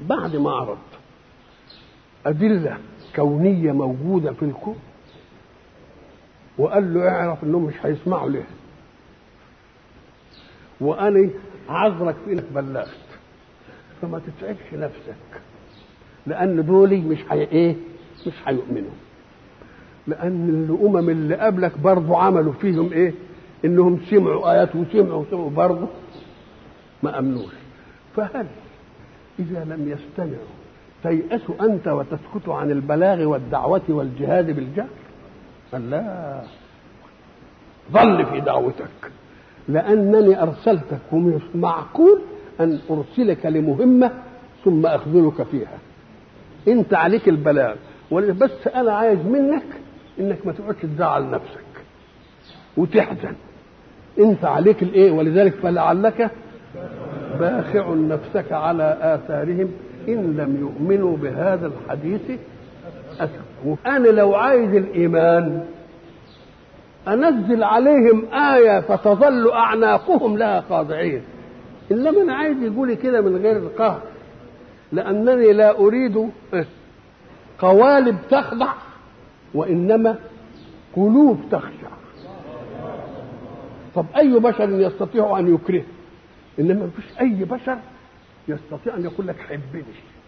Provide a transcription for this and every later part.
بعد ما عرض أدلة كونية موجودة في الكون وقال له اعرف انهم مش هيسمعوا ليه وانا عذرك في انك بلغت فما تتعبش نفسك لان دولي مش حي ايه مش هيؤمنوا لان الامم اللي قبلك برضه عملوا فيهم ايه انهم سمعوا ايات وسمعوا وسمعوا برضه ما امنوش فهل اذا لم يستمعوا تيأس انت وتسكت عن البلاغ والدعوه والجهاد بالجهل قال لا ظل في دعوتك لأنني أرسلتك ومش معقول أن أرسلك لمهمة ثم أخذلك فيها أنت عليك البلاغ بس أنا عايز منك إنك ما تقعدش تزعل نفسك وتحزن أنت عليك الإيه ولذلك فلعلك باخع نفسك على آثارهم إن لم يؤمنوا بهذا الحديث أسف أنا لو عايز الإيمان أنزل عليهم آية فتظل أعناقهم لها خاضعين إنما أنا عايز يقول كده من غير قهر لأنني لا أريد قوالب تخضع وإنما قلوب تخشع طب أي بشر يستطيع أن يكره إنما ما فيش أي بشر يستطيع أن يقول لك حبني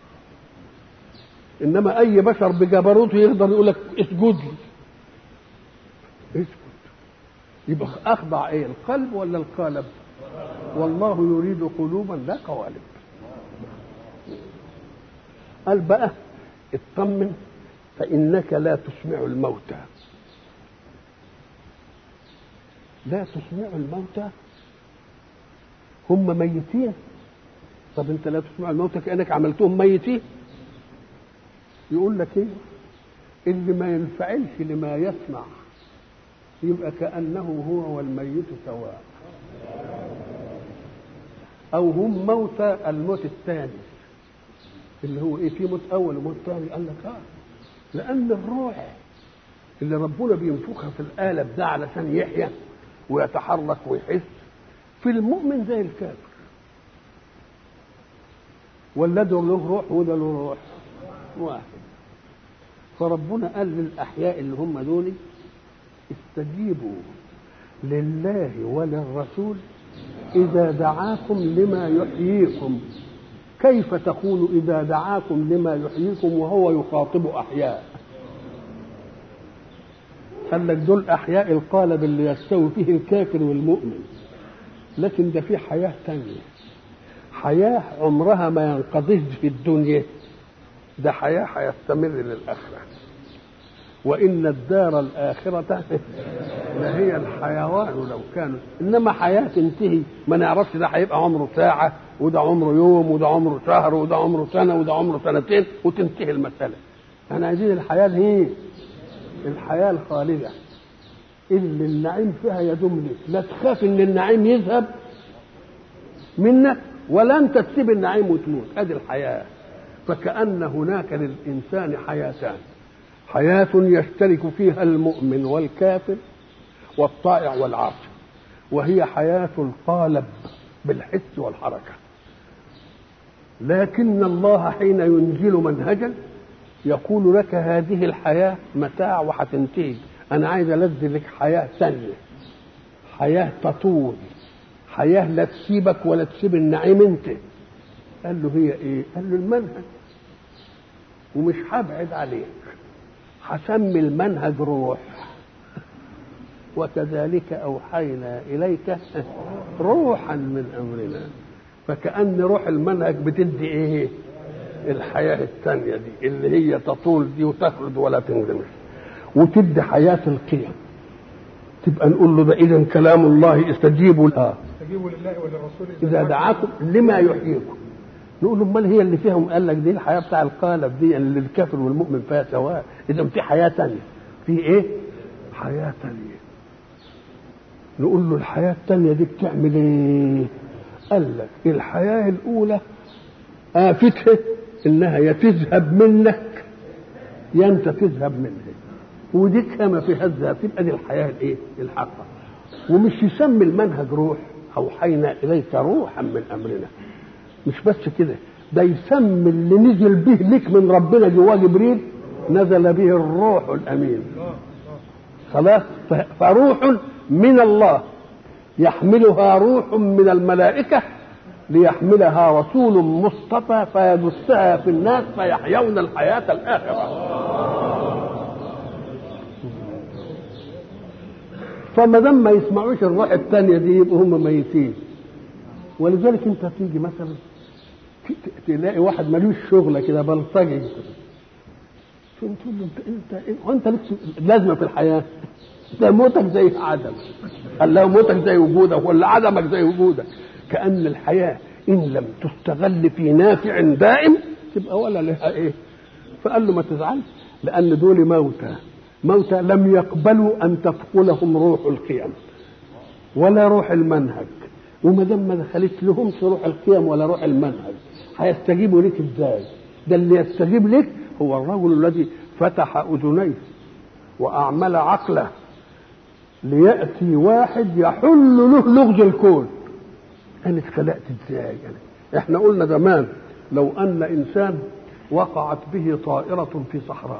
انما اي بشر بجبروته يقدر يقول لك اسجد لي اسجد يبقى اخضع ايه القلب ولا القالب والله يريد قلوبا لا قوالب قال بقى اطمن فانك لا تسمع الموتى لا تسمع الموتى هم ميتين طب انت لا تسمع الموتى كانك عملتهم ميتين يقول لك ايه اللي ما ينفعلش لما يسمع يبقى كانه هو والميت سواء او هم موتى الموت الثاني اللي هو ايه في موت اول وموت ثاني قال لك اه لان الروح اللي ربنا بينفخها في القالب ده علشان يحيا ويتحرك ويحس في المؤمن زي الكافر ولا ده له روح وده له روح واحد فربنا قال للأحياء اللي هم دول استجيبوا لله وللرسول إذا دعاكم لما يحييكم كيف تقول إذا دعاكم لما يحييكم وهو يخاطب أحياء قال لك دول أحياء القالب اللي يستوي فيه الكافر والمؤمن لكن ده في حياة تانية حياة عمرها ما ينقضيش في الدنيا ده حياة هيستمر للآخرة وإن الدار الآخرة لهي الحيوان لو كانوا إنما حياة تنتهي ما نعرفش ده هيبقى عمره ساعة وده عمره يوم وده عمره شهر وده عمره سنة وده عمره سنتين وتنتهي المسألة احنا عايزين الحياة هي الحياة الخالدة اللي النعيم فيها يدوم لك لا تخاف ان النعيم يذهب منك ولا انت تسيب النعيم وتموت ادي الحياه فكأن هناك للإنسان حياتان حياة يشترك فيها المؤمن والكافر والطائع والعاصي وهي حياة القالب بالحس والحركة لكن الله حين ينزل منهجا يقول لك هذه الحياة متاع وهتنتهي أنا عايز ألذ لك حياة ثانية حياة تطول حياة لا تسيبك ولا تسيب النعيم أنت قال له هي إيه؟ قال له المنهج ومش هبعد عليك هسمي المنهج روح وكذلك أوحينا إليك روحا من أمرنا فكأن روح المنهج بتدي إيه الحياة الثانية دي اللي هي تطول دي وتخلد ولا تنغمس وتدي حياة القيم تبقى نقول له ده إذا كلام الله استجيبوا له استجيبوا لله وللرسول إذا دعاكم لما يحييكم نقول له امال هي اللي فيهم قال لك دي الحياه بتاع القالب دي اللي الكافر والمؤمن فيها سواء اذا في حياه ثانيه في ايه حياه ثانيه نقول له الحياه الثانيه دي بتعمل ايه قال لك الحياه الاولى آفتها انها يا تذهب منك يا انت تذهب منها ودي كما فيها الذهب تبقى دي الحياه الايه الحقه ومش يسمي المنهج روح اوحينا اليك روحا من امرنا مش بس كده ده يسمي اللي نزل به لك من ربنا جواه جبريل نزل به الروح الامين خلاص فروح من الله يحملها روح من الملائكه ليحملها رسول مصطفى فيدسها في الناس فيحيون الحياه الاخره فما دام ما يسمعوش الروح الثانيه دي يبقوا هم ميتين ولذلك انت تيجي مثلا تلاقي واحد ملوش شغله كده بلطجي تقول له انت انت وانت لك لازمه في الحياه ده موتك زي عدم قال له موتك زي وجودك ولا عدمك زي وجودك كان الحياه ان لم تستغل في نافع دائم تبقى ولا لها ايه فقال له ما تزعلش لان دول موتى موتى لم يقبلوا ان تدخلهم روح القيم ولا روح المنهج وما دام ما دخلت لهمش روح القيم ولا روح المنهج هيستجيبوا لك ازاي؟ ده اللي يستجيب لك هو الرجل الذي فتح اذنيه واعمل عقله لياتي واحد يحل له لغز الكون انا اتخلقت ازاي يعني احنا قلنا زمان لو ان انسان وقعت به طائره في صحراء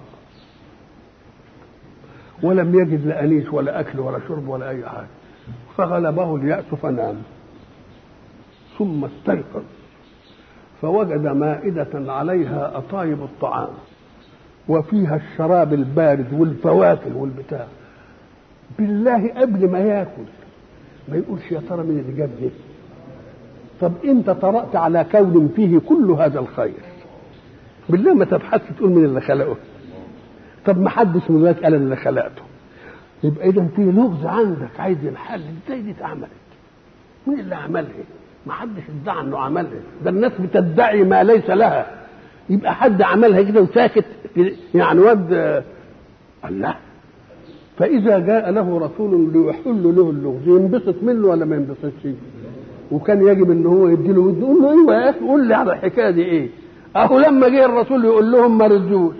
ولم يجد لا انيس ولا اكل ولا شرب ولا اي حاجه فغلبه الياس فنام ثم استيقظ فوجد مائدة عليها أطايب الطعام وفيها الشراب البارد والفواكه والبتاع بالله قبل ما ياكل ما يقولش يا ترى مين اللي جاب دي طب انت طرأت على كون فيه كل هذا الخير بالله ما تبحثش تقول مين اللي خلقه طب ما حدش من الناس قال اللي خلقته يبقى اذا في لغز عندك عايز ينحل ازاي دي اتعملت مين اللي عملها ما حدش ادعى انه عملها ده الناس بتدعي ما ليس لها يبقى حد عملها كده وساكت يعني واد الله فاذا جاء له رسول ليحل له اللغز ينبسط منه ولا ما ينبسطش وكان يجب ان هو يديله ود يقول له ايوه يا اخي قول لي على الحكايه دي ايه اهو لما جه الرسول يقول لهم ما رضوش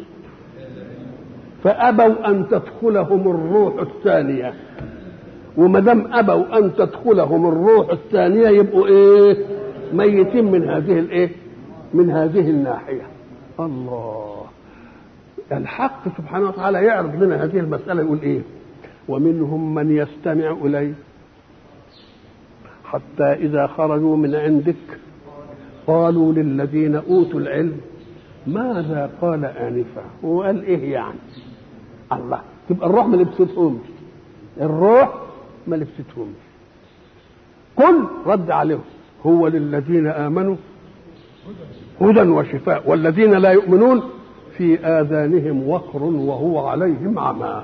فابوا ان تدخلهم الروح الثانيه وما دام ابوا ان تدخلهم الروح الثانيه يبقوا ايه ميتين من هذه الايه من هذه الناحيه الله الحق سبحانه وتعالى يعرض لنا هذه المساله يقول ايه ومنهم من يستمع اليك حتى اذا خرجوا من عندك قالوا للذين اوتوا العلم ماذا قال انفا وقال ايه يعني الله تبقى الروح ما لبستهمش الروح ما لبستهمش قل رد عليهم هو للذين امنوا هدى وشفاء والذين لا يؤمنون في اذانهم وقر وهو عليهم عمى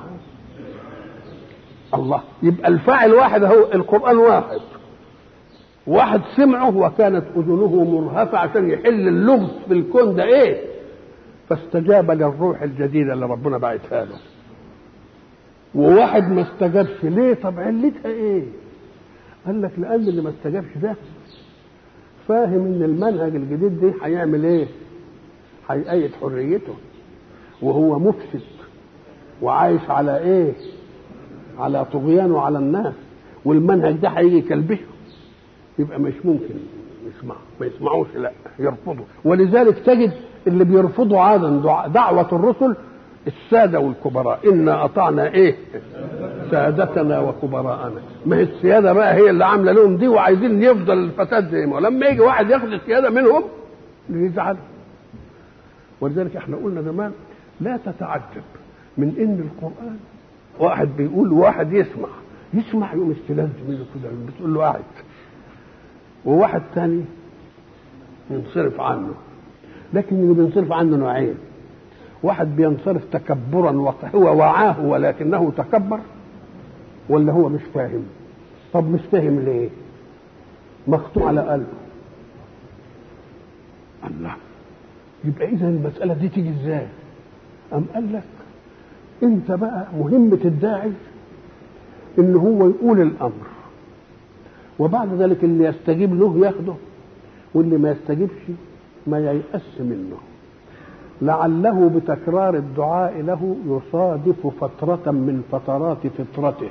الله يبقى الفاعل واحد هو القران واحد واحد سمعه وكانت اذنه مرهفه عشان يحل اللغز في الكون ده ايه فاستجاب للروح الجديده اللي ربنا بعتها له وواحد ما استجابش ليه طب علتها ايه قال لك لان اللي ما استجابش ده فاهم ان المنهج الجديد ده هيعمل ايه هيأيد حريته وهو مفسد وعايش على ايه على طغيان وعلى الناس والمنهج ده هيجي يكلبشه يبقى مش ممكن يسمع ما يسمعوش لا يرفضوا ولذلك تجد اللي بيرفضوا عادا دعوة الرسل السادة والكبراء إنا أطعنا إيه سادتنا وكبراءنا ما هي السيادة بقى هي اللي عاملة لهم دي وعايزين يفضل الفساد زي ما لما يجي واحد ياخد السيادة منهم يزعل ولذلك احنا قلنا زمان لا تتعجب من ان القرآن واحد بيقول واحد يسمع يسمع يقوم استلذ منه كده بتقول له قاعد وواحد ثاني ينصرف عنه لكن اللي بينصرف عنه نوعين واحد بينصرف تكبرا هو وعاه ولكنه تكبر ولا هو مش فاهم طب مش فاهم ليه مخطوع على قلبه الله يبقى اذا المساله دي تيجي ازاي ام قال لك انت بقى مهمه الداعي ان هو يقول الامر وبعد ذلك اللي يستجيب له ياخده واللي ما يستجيبش ما ييأس منه لعله بتكرار الدعاء له يصادف فترة من فترات فطرته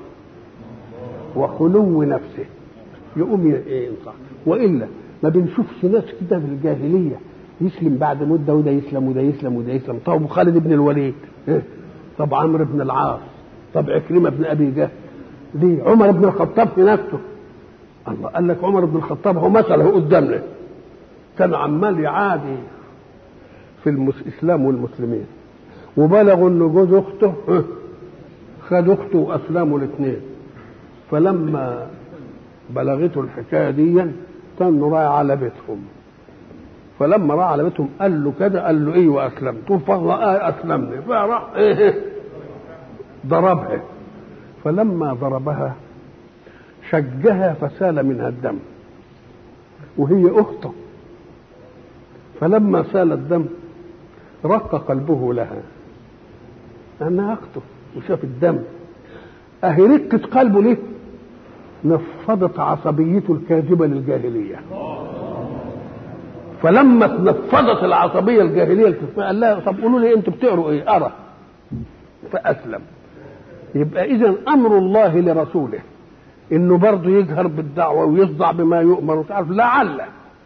وخلو نفسه يقوم ايه ينصح والا ما بنشوفش ناس كده في الجاهليه يسلم بعد مده وده يسلم وده يسلم وده يسلم طب خالد بن الوليد إيه؟ طب عمرو بن العاص طب عكرمه بن ابي جهل ليه عمر بن الخطاب في نفسه الله قال لك عمر بن الخطاب هو مثله قدامنا كان عمال يعادي في الاسلام والمسلمين وبلغوا ان جوز اخته خد اخته واسلموا الاثنين فلما بلغته الحكايه دي كان رايح على بيتهم فلما راح على بيتهم قال له كذا قال له ايه واسلمت فرأى اسلمني فراح ايه ضربها فلما ضربها شجها فسال منها الدم وهي اخته فلما سال الدم رق قلبه لها لانها اخته وشاف الدم اهي رقة قلبه ليه نفضت عصبيته الكاذبة للجاهلية فلما تنفضت العصبية الجاهلية قال لها طب قولوا لي انتوا بتقروا ايه ارى فاسلم يبقى اذا امر الله لرسوله انه برضه يجهر بالدعوه ويصدع بما يؤمر وتعرف لعل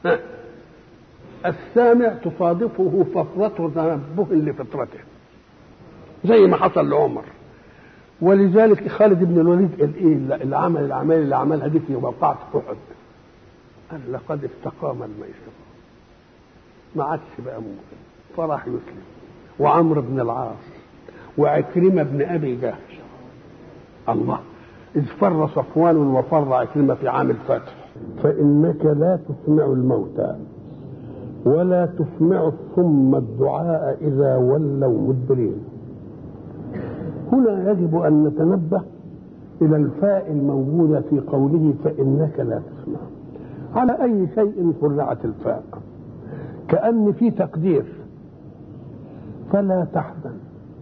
السامع تصادفه فطرته تنبه لفطرته زي ما حصل لعمر ولذلك خالد بن الوليد الايه اللي عمل الاعمال اللي عملها دي في موقعة احد قال لقد استقام الميسر ما عادش بقى ممكن فراح يسلم وعمرو بن العاص وعكرمه بن ابي جهل الله إذ فر صفوان وفر عكرمة في عام الفتح فإنك لا تسمع الموتى ولا تسمع الصم الدعاء إذا ولوا مدبرين هنا يجب أن نتنبه إلى الفاء الموجودة في قوله فإنك لا تسمع على أي شيء فرعت الفاء كأن في تقدير فلا تحزن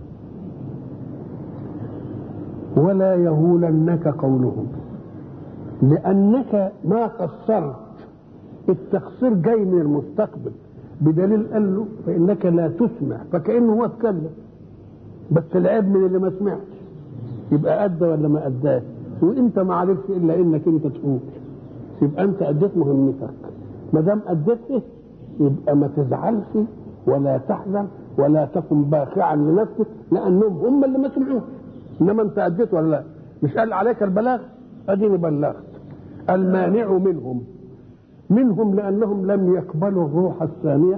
ولا يهولنك قولهم لأنك ما قصرت التقصير جاي من المستقبل بدليل قال له فإنك لا تسمع فكأنه هو اتكلم بس العيب من اللي ما سمعش يبقى أدى ولا ما أداش وأنت ما عرفتش إلا إنك أنت تقول يبقى أنت أديت مهمتك ما دام أديت يبقى ما تزعلش ولا تحزن ولا تكن باخعا لنفسك لأنهم هم اللي ما سمعوش انما انت اديت ولا لا مش قال عليك البلاغ اديني بلغت المانع منهم منهم لانهم لم يقبلوا الروح الثانيه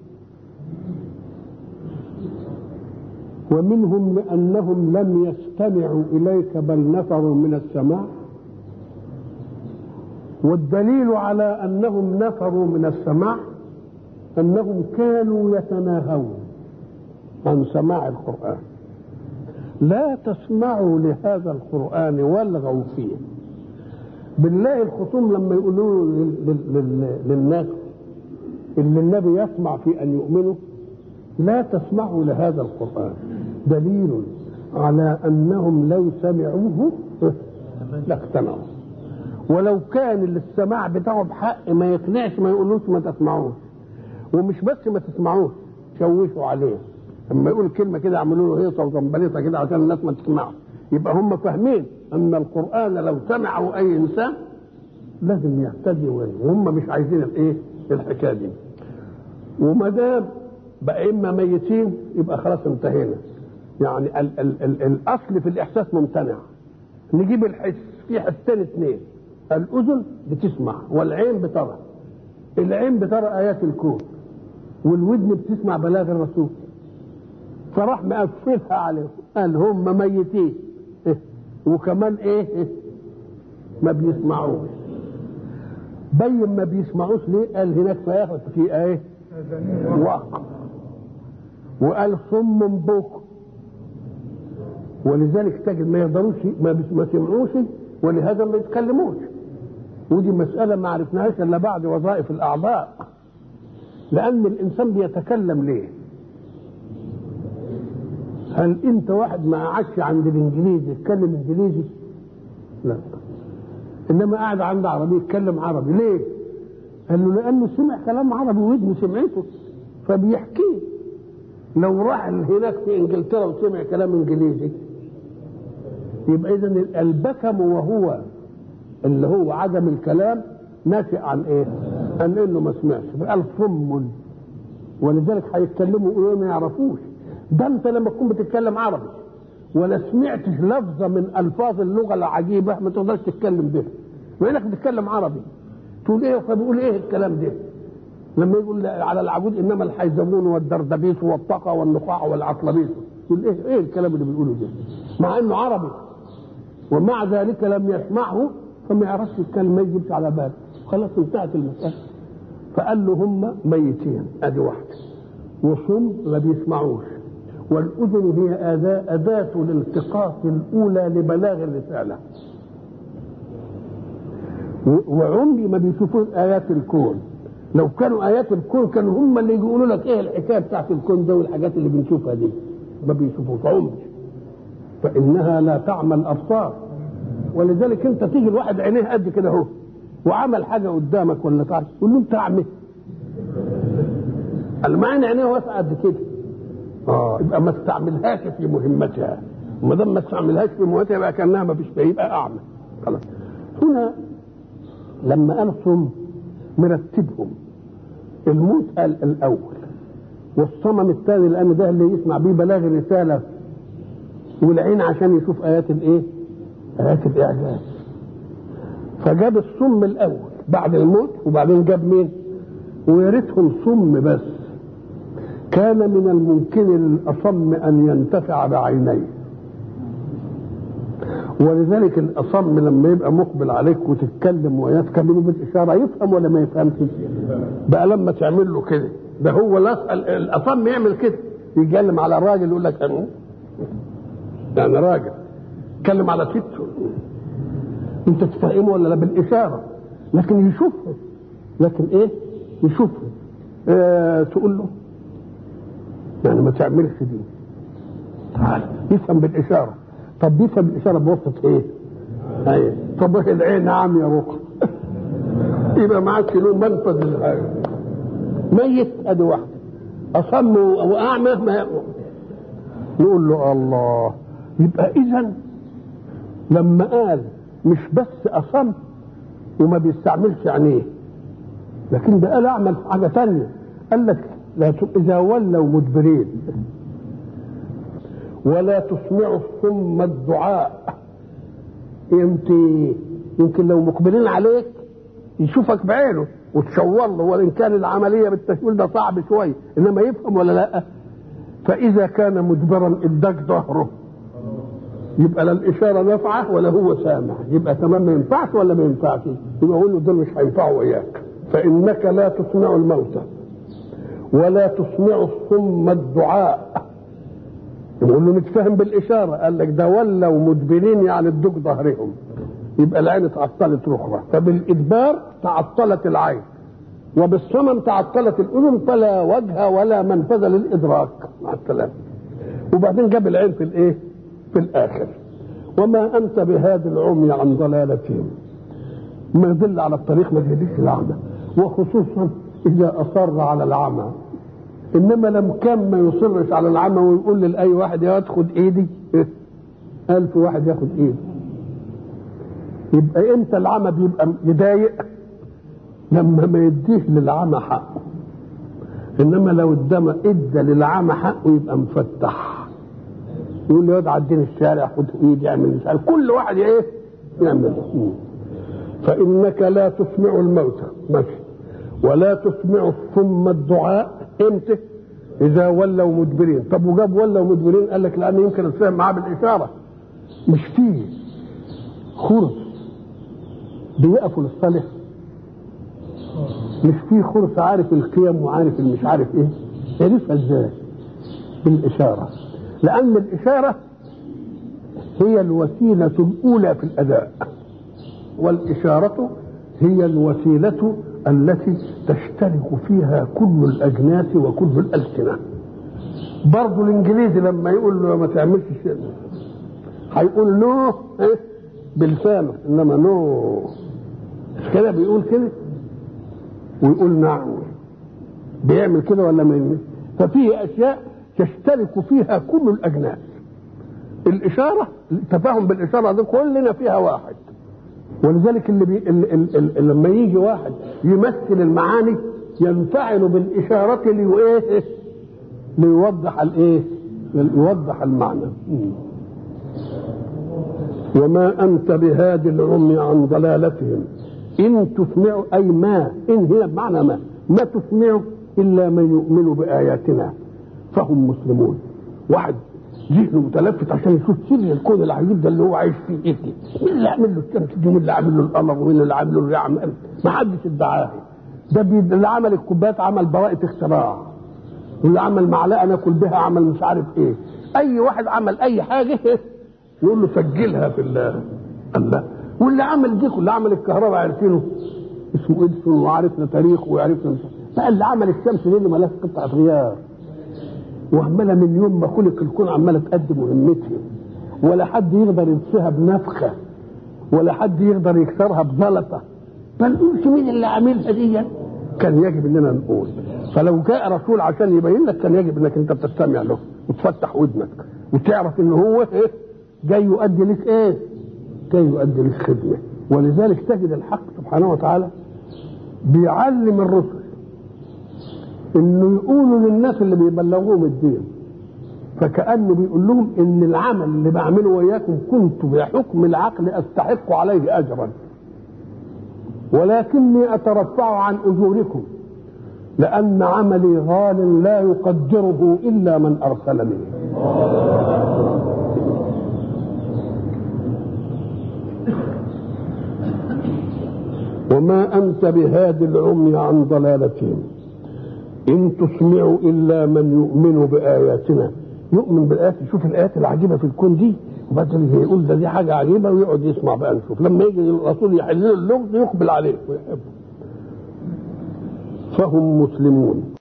ومنهم لانهم لم يستمعوا اليك بل نفروا من السماع والدليل على انهم نفروا من السماع انهم كانوا يتناهون عن سماع القران لا تسمعوا لهذا القرآن والغوا فيه بالله الخصوم لما يقولوا للناس اللي النبي يسمع في أن يؤمنوا لا تسمعوا لهذا القرآن دليل على أنهم لو سمعوه لاقتنعوا ولو كان السماع بتاعه بحق ما يقنعش ما يقولوش ما تسمعوش ومش بس ما تسمعوش شوشوا عليه لما يقول كلمه كده يعملوا له هيصه وزنبليطه كده عشان الناس ما تسمعه يبقى هم فاهمين ان القران لو سمعه اي انسان لازم يهتدي وهم مش عايزين الايه الحكايه دي وما دام بقى اما ميتين يبقى خلاص انتهينا يعني ال ال ال الاصل في الاحساس ممتنع نجيب الحس في حسين اثنين الاذن بتسمع والعين بترى العين بترى ايات الكون والودن بتسمع بلاغ الرسول فراح مقفلها عليهم قال هم ميتين إيه؟ وكمان ايه, إيه؟ ما بيسمعوش بين ما بيسمعوش ليه قال هناك فياخد في ايه واقع وقال صم بكم ولذلك تجد ما يقدروش ما سمعوش ولهذا ما يتكلموش ودي مسألة ما عرفناهاش إلا بعد وظائف الأعضاء لأن الإنسان بيتكلم ليه؟ هل أنت واحد ما قعدش عند الإنجليزي يتكلم إنجليزي؟ لا إنما قاعد عند عربي يتكلم عربي ليه؟ قال له لأنه سمع كلام عربي ودنه سمعته فبيحكيه لو راح هناك في انجلترا وسمع كلام انجليزي يبقى اذا البكم وهو اللي هو عدم الكلام ناشئ عن ايه؟ عن انه ما سمعش فقال صم ولذلك هيتكلموا يقولوا ما يعرفوش ده انت لما تكون بتتكلم عربي ولا سمعتش لفظه من الفاظ اللغه العجيبه ما تقدرش تتكلم بها مع انك بتتكلم عربي تقول ايه فبيقول ايه الكلام ده لما يقول على العبود انما الحيزمون والدردبيس والطقى والنقاع والعطلبيس يقول ايه ايه الكلام اللي بيقوله ده مع انه عربي ومع ذلك لم يسمعه فما يعرفش الكلمه ما يجيبش على باله خلاص انتهت المساله فقال له هم ميتين ادي واحده وصم ما بيسمعوش والاذن هي اداه اداه الالتقاط الاولى لبلاغ الرساله وعمري ما بيشوفون ايات الكون لو كانوا ايات الكون كانوا هم اللي يقولوا لك ايه الحكايه بتاعت الكون ده والحاجات اللي بنشوفها دي ما بيشوفوش عمري فانها لا تعمى الابصار ولذلك انت تيجي الواحد عينيه قد كده اهو وعمل حاجه قدامك ولا تعرف تقول له انت اعمى المعنى عينيه واسعه قد كده اه يبقى ما استعملهاش في مهمتها وما دام ما استعملهاش في مهمتها يبقى كانها ما فيش يبقى اعمى خلاص هنا لما قال صم مرتبهم الموت قال الاول والصمم الثاني لان ده اللي يسمع بيه بلاغ الرساله والعين عشان يشوف ايات الايه؟ ايات الاعجاز فجاب الصم الاول بعد الموت وبعدين جاب مين؟ ويا ريتهم صم بس كان من الممكن للاصم ان ينتفع بعينيه ولذلك الاصم لما يبقى مقبل عليك وتتكلم وياه تكلمه بالاشاره يفهم ولا ما يفهمش بقى لما تعمل له كده ده هو الاصم يعمل كده يتكلم على الراجل يقول لك انا يعني راجل يتكلم على سته انت تفهمه ولا لا بالاشاره لكن يشوفه لكن ايه يشوفه اه تقول له يعني ما تعملش دي تعال يفهم بالاشاره طب بيفهم الاشاره بواسطه ايه؟ ايوه طب العين نعم يا رقى يبقى معاك له منفذ للحاجه ميت ادي واحده اصم واعمى ما نقول له الله يبقى اذا لما قال مش بس اصم وما بيستعملش عينيه لكن ده قال اعمل حاجه ثانيه قال لك لا اذا ولوا مدبرين ولا تسمع الصم الدعاء يمكن يمكن لو مقبلين عليك يشوفك بعينه وتشور له وان كان العمليه بالتشويل ده صعب شويه انما يفهم ولا لا فاذا كان مدبرا اداك ظهره يبقى لا الاشاره نافعه ولا هو سامع يبقى تمام ما ينفعش ولا ما ينفعش يبقى اقول له دول مش هينفعوا اياك فانك لا تسمع الموتى ولا تسمع الصم الدعاء يقول له نتفهم بالإشارة قال لك ده ولوا مدبرين يعني ادوك ظهرهم يبقى العين اتعطلت رخرة فبالإدبار تعطلت العين وبالصمم تعطلت الأذن فلا وجه ولا منفذ للإدراك مع السلامة وبعدين جاب العين في الإيه؟ في الآخر وما أنت بهذا العمي عن ضلالتهم ما يدل على الطريق ما يهديش الأعمى وخصوصا إذا أصر على العمى انما لم كان ما يصرش على العمى ويقول لاي واحد ياخد ايدي ألف واحد ياخد ايدي يبقى امتى العمى بيبقى يضايق لما ما يديش للعمى حقه انما لو ادى ادى للعمى حقه يبقى مفتح يقول له يقعد عدين الشارع خد ايدي اعمل مش عارف كل واحد ايه يعمل فانك لا تسمع الموتى ماشي ولا تسمع الصم الدعاء امتى؟ اذا ولوا مدبرين طب وجاب ولوا مدبرين قال لك لان يمكن الفهم معاه بالاشاره مش فيه خرس بيقفوا للصلاه مش فيه خرس عارف القيم وعارف المش عارف ايه يعرفها ازاي بالاشاره لان الاشاره هي الوسيله الاولى في الاداء والاشاره هي الوسيله التي تشترك فيها كل الاجناس وكل الالسنه برضه الانجليزي لما يقول له ما تعملش شيء هيقول نو إيه؟ بلسانه انما نو مش كده بيقول كده ويقول نعم بيعمل كده ولا ما يعمل ففيه اشياء تشترك فيها كل الاجناس الاشاره التفاهم بالاشاره دي كلنا فيها واحد ولذلك اللي, بي... اللي, اللي, اللي لما يجي واحد يمثل المعاني ينفعل بالإشارة لإيه؟ ليوضح الإيه؟ ليوضح المعنى وما أنت بهاد العمي عن ضلالتهم إن تسمع أي ما إن هي بمعنى ما ما تسمع إلا من يؤمن بآياتنا فهم مسلمون واحد ذهنه متلفت عشان يشوف سر الكون العجيب ده اللي هو عايش فيه ايه مين اللي عامل له الشمس دي مين اللي عامل له القمر ومين اللي عامل له الرياح ما حدش ادعاه ده بي... اللي عمل الكوبايات عمل براءة اختراع واللي عمل معلقه ناكل بها عمل مش عارف ايه اي واحد عمل اي حاجه يقول له سجلها في الله الله واللي عمل دي اللي عمل الكهرباء عارفينه اسمه ادسون وعرفنا تاريخه وعرفنا مش بقى اللي عمل الشمس دي اللي ملاش قطعه غيار وعماله من يوم ما خلق الكون عماله تقدم مهمتها ولا حد يقدر ينسيها بنفخه ولا حد يقدر يكسرها بزلطه ما نقولش مين اللي عاملها دي كان يجب اننا نقول فلو جاء رسول عشان يبين لك كان يجب انك انت تستمع له وتفتح ودنك وتعرف ان هو ايه جاي يؤدي لك ايه جاي يؤدي لك خدمه ولذلك تجد الحق سبحانه وتعالى بيعلم الرسل انه يقولوا للناس اللي بيبلغوهم الدين فكانه بيقول لهم ان العمل اللي بعمله وياكم كنت بحكم العقل استحق عليه اجرا ولكني اترفع عن اجوركم لان عملي غال لا يقدره الا من ارسلني وما انت بهاد العمي عن ضلالتهم ان تسمع الا من يؤمن باياتنا يؤمن بالايات يشوف الايات العجيبه في الكون دي وبعدين يقول ده دي حاجه عجيبه ويقعد يسمع بقى نشوف لما يجي الرسول يحل له اللغز يقبل عليه ويحبه فهم مسلمون